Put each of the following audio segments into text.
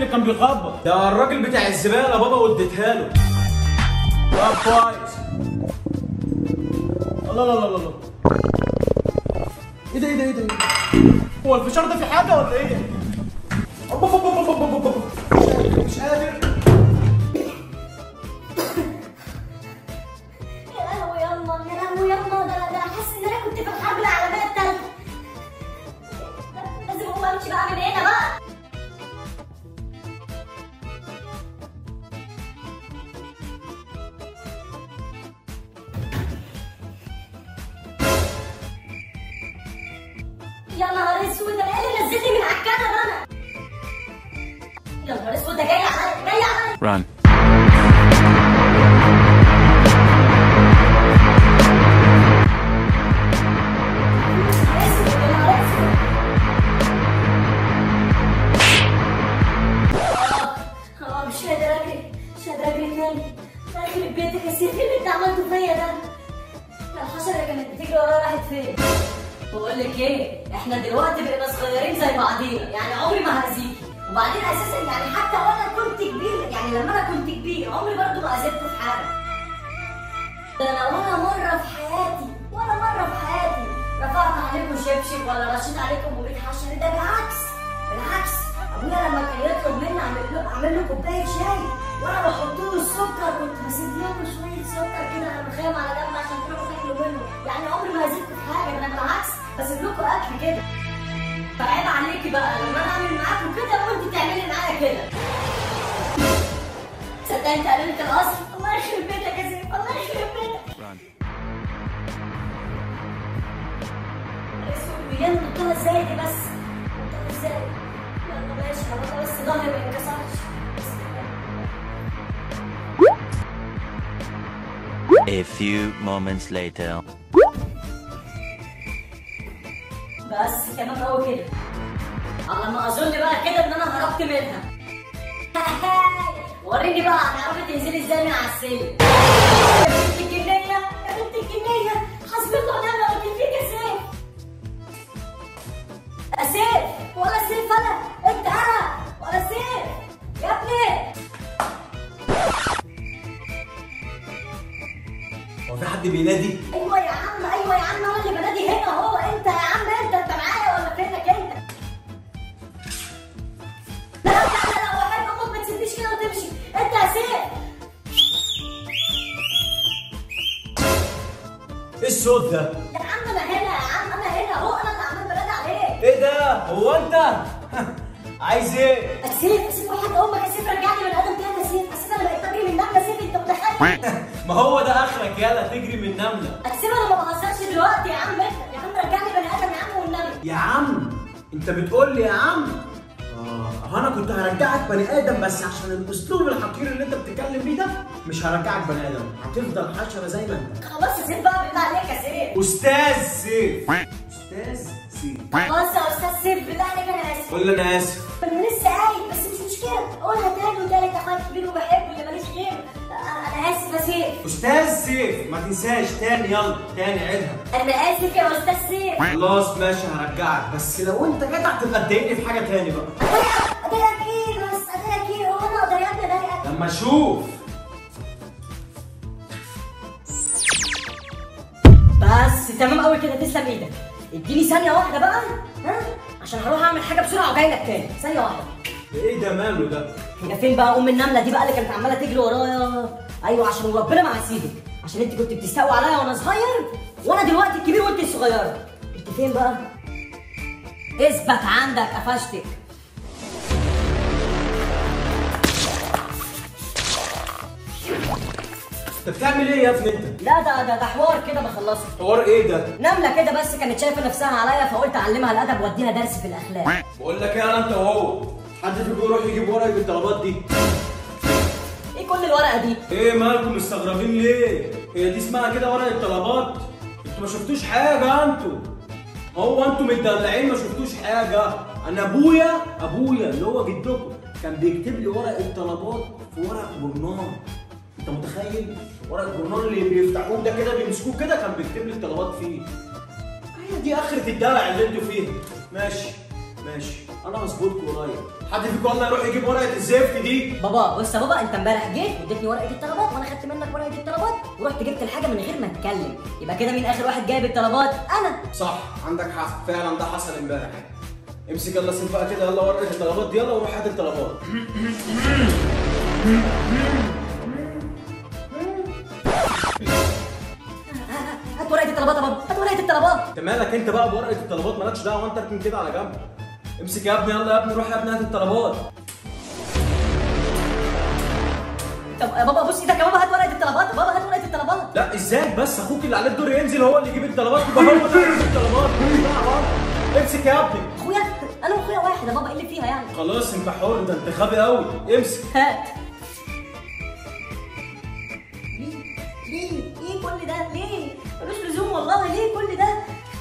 اللي كان بيخبط ده الراجل بتاع الزباله بابا وديتها له طب كويس الله الله الله الله ايه ده ايه ده ايه ده إيه ده؟ هو الفشار ده في حاجه ولا ايه؟ أوب أوب أوب أوب أوب أوب أوب. مش قادر يا لهوي يلا يا لهوي يلا ده ده انا حاسس ان انا كنت في الحرب العالميه الثالثه لازم اقوم امشي بقى من هنا بقى يا نهار اسود انا ايه اللي نزلني من على الكنبه انا يا نهار اسود ده جاي عليا جاي عليا Run. اسود يا نهار اسود اه اه مش قادر اجري مش قادر اجري تاني يخرب بيتك يا سيدي اللي انت عملته فيا ده الحشره اللي كانت بتجري ورايا راحت فين؟ بقول لك ايه احنا دلوقتي بقينا صغيرين زي بعضينا يعني عمري ما هأذيكي وبعدين اساسا يعني حتى وانا كنت كبير يعني لما انا كنت كبير عمري برضو ما اذيته في حاجه ده انا ولا مره في حياتي ولا مره في حياتي رفعت عليكم شبشب ولا رشيت عليكم ببيت حشر ده بالعكس بالعكس ابويا لما كان يطلب مني اعمل له اعمل له كوبايه شاي وانا بحط له السكر كنت بسيب لكم شويه سكر كده انا مخيم على جنب عشان تروحوا تاكلوا منه يعني عمري ما هزيدكم في حاجه ده انا بالعكس بسيب لكم اكل كده فعيب عليكي بقى لما انا اعمل معاكم كده وانت تعملي معايا كده صدقني انت قللت الاصل الله يخرب بيتك يا سيف الله يخرب بيتك Run. اسود ويانا نطها ازاي دي بس نطها ازاي يلا ماشي هبقى بس ظهري ما ينكسرش A few moments later. بس تمام قوي كده على ما اظن بقى كده ان انا هربت منها وريني بقى هتعرفي تنزلي ازاي من على السلم يا بنت الجنيه يا بنت الجنيه حسبي الله ونعم الوكيل فيك يا سيف يا سيف ولا سيف انا انت انا ولا سيف يا ابني هو في حد بينادي؟ ايوه يا عم ايوه يا عم انا اللي بنادي هنا اهو انت يا عم انت انت معايا ولا فينك انت؟ لا لا لا لا وحيد امك ما تسيبنيش كده وتمشي انت يا سيف ايه الصوت ده؟ يا عم انا هنا يا عم انا هنا اهو انا اللي عمال بنادي عليك ايه ده؟ هو انت؟ عايز ايه؟ يا سيف يا سيف وحيد امك يا سيف رجعني من ادم تاني يا سيف حسيت انا بقيت بجري من النمله يا سيف انت متخيل؟ ما هو ده اخرك يلا تجري من نمله يا سيف انا ما بهزرش دلوقتي يا عم انت يا عم رجعني بني ادم يا عم والنبي يا عم انت بتقول لي يا عم اه انا كنت هرجعك بني ادم بس عشان الاسلوب الحقير اللي انت بتتكلم بيه ده مش هرجعك بني ادم هتفضل حشره زي ما انت خلاص يا سيف بقى بالله عليك يا سيف استاذ سيف استاذ سيف خلاص يا استاذ سيف بالله عليك انا اسف قول لي انا اسف انا لسه قايل بس مش مشكله قولها تاني وتالت اخويا كبير وبحبه اللي ماليش غيره انا اسف يا سيف استاذ سيف ما تنساش تاني يلا تاني عيدها انا اسف يا استاذ سيف خلاص ماشي هرجعك بس لو انت جدع تبقى تضايقني في حاجه تاني بقى اضايقك اضايقك ايه بس اضايقك ايه هو انا اقدر يا ابني اضايقك لما اشوف بس تمام قوي كده تسلم ايدك اديني ثانيه واحده بقى ها عشان هروح اعمل حاجه بسرعه وجاي لك تاني ثانيه واحده ده ايه ده ماله ده هي فين بقى ام النمله دي بقى اللي كانت عماله تجري ورايا ايوه عشان ربنا ما هسيبك عشان انت كنت بتستقوي عليا وانا صغير وانا دلوقتي الكبير وانت الصغيره انت فين بقى اثبت عندك قفشتك انت بتعمل ايه يا ابني انت لا ده ده ده حوار كده بخلصه حوار ايه ده نمله كده بس كانت شايفه نفسها عليا فقلت اعلمها الادب واديها درس في الاخلاق بقول لك ايه انا انت وهو حد فيكم يروح يجيب ورقه الطلبات دي ايه كل الورقه دي ايه مالكم مستغربين ليه هي دي اسمها كده ورقه طلبات انتوا ما شفتوش حاجه انتوا هو انتوا متدلعين ما شفتوش حاجه انا ابويا ابويا اللي هو جدكم كان بيكتب لي ورقه طلبات في ورق جورنال انت متخيل ورق الجورنال اللي بيفتحوه ده كده بيمسكوه كده كان بيكتب لي الطلبات فيه هي دي اخرة الدلع اللي انتوا فيه ماشي ماشي انا هظبطكم قريب حد فيكم والله يروح يجيب ورقه الزفت دي بابا بص يا بابا انت امبارح جيت واديتني ورقه الطلبات وانا خدت منك ورقه الطلبات ورحت جبت الحاجه من غير ما اتكلم يبقى كده مين اخر واحد جايب الطلبات انا صح عندك حق فعلا ده حصل امبارح امسك يلا سيبها كده يلا ورقه الطلبات دي يلا وروح هات الطلبات هات ورقه الطلبات يا بابا هات ورقه الطلبات انت مالك انت بقى بورقه الطلبات مالكش دعوه انت اركن كده على جنب امسك يا ابني يلا يا ابني روح يا ابني هات الطلبات طب يا بابا بص ايدك يا بابا هات ورقه الطلبات يا بابا هات ورقه الطلبات لا ازاي بس اخوك اللي عليه الدور ينزل هو اللي يجيب الطلبات يبقى هو اللي يجيب الطلبات ماليش دعوة. امسك يا ابني اخويا انا واخويا واحد يا بابا ايه اللي فيها يعني خلاص انت حر ده انت غبي قوي امسك هات ليه ليه ليه كل ده ليه ملوش لزوم والله ليه كل ده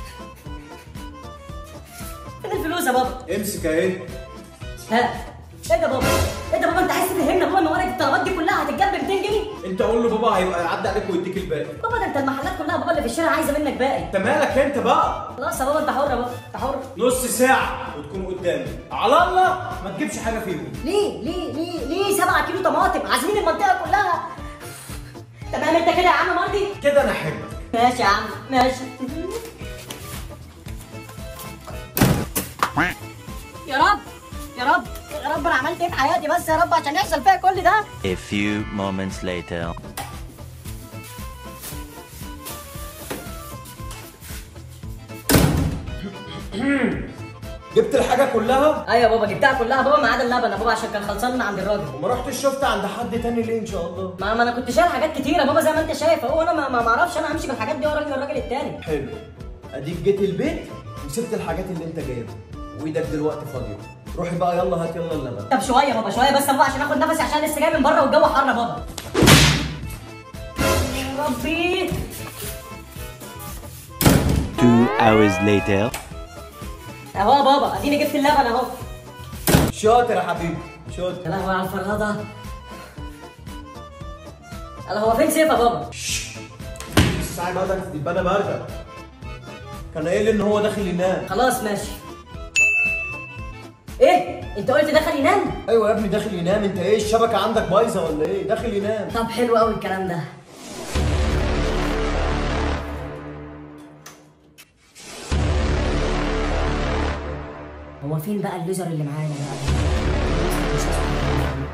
فين الفلوس يا بابا امسك اهي ها ايه ده بابا ايه ده بابا انت عايز تفهمنا بابا ان ورقه الطلبات دي كلها هتتجاب ب 200 جنيه انت قول له بابا هيبقى يعدي عليك ويديك الباقي بابا ده انت المحلات كلها بابا اللي في الشارع عايزه منك باقي انت مالك انت بقى خلاص يا بابا انت حر يا بابا انت حر نص ساعة وتكون قدامي على الله ما تجيبش حاجة فيهم ليه ليه ليه ليه 7 كيلو طماطم عازمين المنطقه كلها تمام انت كده يا عم مرضي كده انا احبك ماشي يا عم ماشي يا رب يا رب يا رب انا عملت ايه في حياتي بس يا رب عشان يحصل فيها كل ده A few moments later. جبت الحاجة كلها ايوه يا بابا جبتها كلها بابا ما عدا اللبن يا بابا عشان كان خلصان من عند الراجل وما رحتش شفت عند حد تاني ليه ان شاء الله ما, ما انا كنت شايل حاجات كتيره بابا زي ما انت شايف اهو انا ما ما ما اعرفش انا همشي بالحاجات دي ورا الراجل التاني حلو اديك جيت البيت وسبت الحاجات اللي انت جايبها وايدك دلوقتي فاضيه روحي بقى يلا هات يلا اللبن طب شويه بابا شويه بس يا بابا عشان اخد نفسي عشان لسه جاي من بره والجو حر يا بابا يا ربي Two hours later. اهو يا بابا اديني جبت اللبن اهو شاطر يا حبيبي شاطر يا لهوي على الفرهده الله هو فين سيف يا بابا الساعة بدأت تبقى انا باردة كان قايل ان هو داخل ينام خلاص ماشي ايه انت قلت دخل ينام ايوه يا ابني داخل ينام انت ايه الشبكة عندك بايظة ولا ايه داخل ينام طب حلو قوي الكلام ده هو فين بقى الليزر اللي معانا بقى